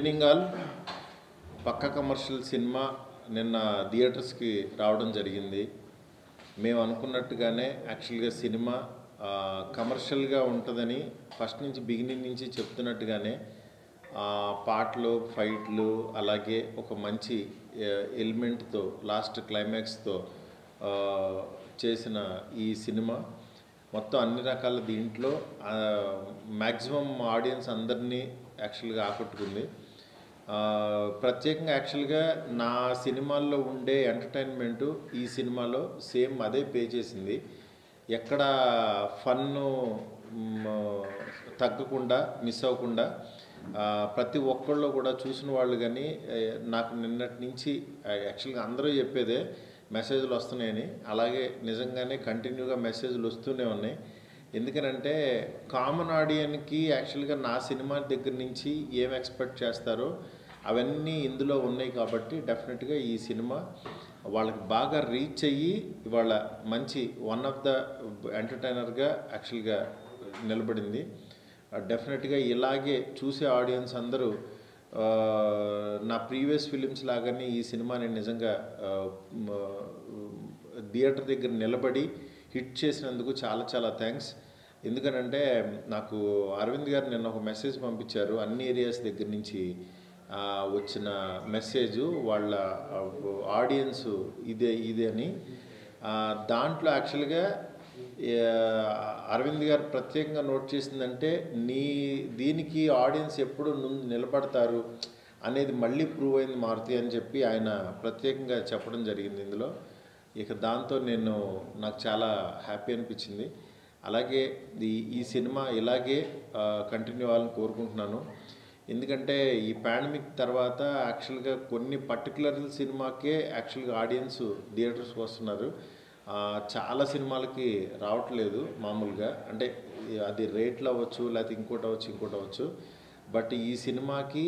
evening all పక్క commercial cinema నిన్న థియేటర్స్కి రావడం జరిగింది మేము అనుకున్నట్టుగానే యాక్చువల్గా సినిమా ఆ, కమర్షియల్గా ఉంటుందని ఫస్ట్ నుంచి బిగినింగ్ నుంచి చెప్తున్నట్టుగానే ఆ, పాటలు ఫైట్లు అలాగే ఒక మంచి ఎలిమెంట్తో లాస్ట్ క్లైమాక్స్తో ఆ, చేసిన ఈ సినిమా మొత్తం అన్ని రకాల దీంట్లో మ్యాక్సిమం ఆడియన్స్ అందరినీ యాక్చువల్గా ఆకట్టుకుంది ఆ, ప్రత్యేకంగా యాక్చువల్గా నా సినిమాల్లో ఉండే ఎంటర్టైన్మెంటు ఈ సినిమాలో సేమ్ అదే పే చేసింది ఎక్కడ ఫన్ను తగ్గకుండా మిస్ అవ్వకుండా ఆ, ప్రతి ఒక్కళ్ళు కూడా చూసిన వాళ్ళు కానీ ఏ, నాకు నిన్నటి నుంచి యాక్చువల్గా అందరూ చెప్పేదే మెసేజ్లు వస్తున్నాయని అలాగే నిజంగానే కంటిన్యూగా మెసేజ్లు వస్తూనే ఉన్నాయి ఎందుకనంటే కామన్ ఆడియన్కి యాక్చువల్గా నా సినిమా దగ్గర నుంచి ఏం ఎక్స్పెక్ట్ చేస్తారో అవన్నీ ఇందులో ఉన్నాయి కాబట్టి డెఫినెట్గా ఈ సినిమా వాళ్ళకి బాగా రీచ్ అయ్యి ఇవాళ మంచి వన్ ఆఫ్ ద ఎంటర్టైనర్గా యాక్చువల్గా నిలబడింది డెఫినెట్గా ఇలాగే చూసే ఆడియన్స్ అందరూ ఆ, నా ప్రీవియస్ ఫిలిమ్స్ లాగానే ఈ సినిమాని నిజంగా ఆ, మ, థియేటర్ దగ్గర నిలబడి హిట్ చేసినందుకు చాలా చాలా థ్యాంక్స్ ఎందుకనంటే నాకు అరవింద్ గారు నిన్న ఒక మెసేజ్ పంపించారు అన్ని ఏరియాస్ దగ్గర నుంచి ఆ, వచ్చిన మెసేజ్ వాళ్ళ ఆడియన్స్ ఇదే ఇదే అని ఆ, దాంట్లో యాక్చువల్గా ఏ, అరవింద్ గారు ప్రత్యేకంగా నోట్ చేసిందంటే నీ దీనికి ఆడియన్స్ ఎప్పుడు ముందు నిలబడతారు అనేది మళ్ళీ ప్రూవ్ అయింది మారుతి అని చెప్పి ఆయన ప్రత్యేకంగా చెప్పడం జరిగింది ఇందులో ఇక దాంతో నేను నాకు చాలా హ్యాపీ అనిపించింది అలాగే ఈ ఈ సినిమా ఇలాగే కంటిన్యూ అవ్వాలని కోరుకుంటున్నాను ఎందుకంటే ఈ పాండమిక్ తర్వాత యాక్చువల్గా కొన్ని పర్టికులర్ సినిమాకే యాక్చువల్గా ఆడియన్స్ థియేటర్స్కి వస్తున్నారు ఆ, చాలా సినిమాలకి రావట్లేదు మామూలుగా అంటే ఈ- అది రేట్లు అవ్వచ్చు లేకపోతే ఇంకోటి అవ్వచ్చు ఇంకోటి అవ్వచ్చు బట్ ఈ సినిమాకి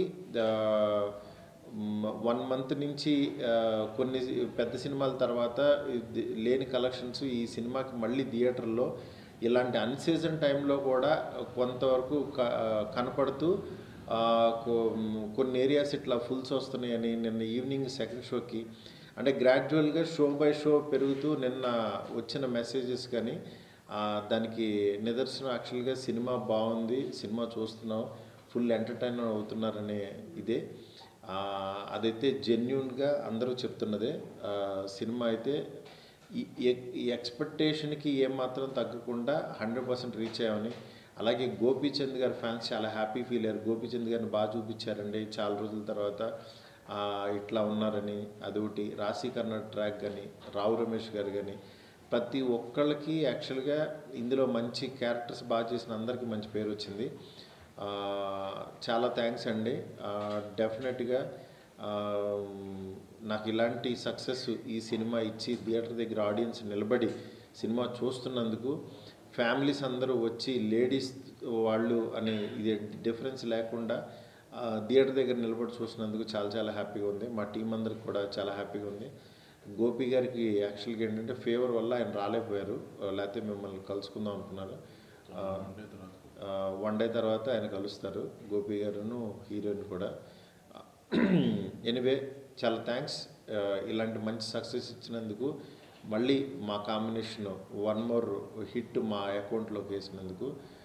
వన్ మంత్ నుంచి ఆ, కొన్ని పెద్ద సినిమాల తర్వాత ఇది లేని కలెక్షన్స్ ఈ సినిమాకి మళ్ళీ థియేటర్లో ఇలాంటి అన్సీజన్ టైంలో కూడా కొంతవరకు క- కనపడుతూ ఆ, కొ- కొన్ని ఏరియాస్ ఇట్లా ఫుల్స్ వస్తున్నాయని నిన్న ఈవినింగ్ సెకండ్ షోకి అంటే గ్రాడ్యువల్గా షో బై షో పెరుగుతూ నిన్న వచ్చిన మెసేజెస్ కానీ ఆ, దానికి నిదర్శనం యాక్చువల్గా సినిమా బాగుంది సినిమా చూస్తున్నాం ఫుల్ ఎంటర్టైన్ అవుతున్నారనే ఇదే ఆ, అదైతే జెన్యున్గా అందరూ చెప్తున్నదే ఆ, సినిమా అయితే ఈ- ఈ- ఈ ఎక్స్పెక్టేషన్కి ఏమాత్రం తగ్గకుండా హండ్రెడ్ పర్సెంట్ రీచ్ అయ్యామని అలాగే గోపీచంద్ గారి ఫ్యాన్స్ చాలా హ్యాపీ ఫీల్ అయ్యారు గోపీచంద్ గారిని బాగా చూపించారండి చాలా రోజుల తర్వాత ఆ, ఇట్లా ఉన్నారని అదొకటి రాశి కర్ణాటక ట్రాక్ కానీ రావు రమేష్ గారు కానీ ప్రతి ఒక్కళ్ళకి యాక్చువల్గా ఇందులో మంచి క్యారెక్టర్స్ బాగా చేసిన అందరికీ మంచి పేరు వచ్చింది ఆ, చాలా థ్యాంక్స్ అండి డెఫినెట్గా నాకు ఇలాంటి సక్సెస్ ఈ సినిమా ఇచ్చి థియేటర్ దగ్గర ఆడియన్స్ నిలబడి సినిమా చూస్తున్నందుకు ఫ్యామిలీస్ అందరూ వచ్చి లేడీస్ వాళ్ళు అనే ఇది డిఫరెన్స్ లేకుండా ఆ, థియేటర్ దగ్గర నిలబడి చూసినందుకు చాలా చాలా హ్యాపీగా ఉంది మా టీం అందరికి కూడా చాలా హ్యాపీగా ఉంది గోపి గారికి యాక్చువల్గా ఏంటంటే ఫేవర్ వల్ల ఆయన రాలేకపోయారు ఆ, లేకపోతే మిమ్మల్ని కలుసుకుందాం అనుకున్నారు వన్ డే తర్వాత ఆయన కలుస్తారు గోపి గారును హీరోయిన్ కూడా ఎనివే చాలా థ్యాంక్స్ ఇలాంటి మంచి సక్సెస్ ఇచ్చినందుకు మళ్ళీ మా కాంబినేషన్ వన్ మోర్ హిట్ మా అకౌంట్లోకి వేసినందుకు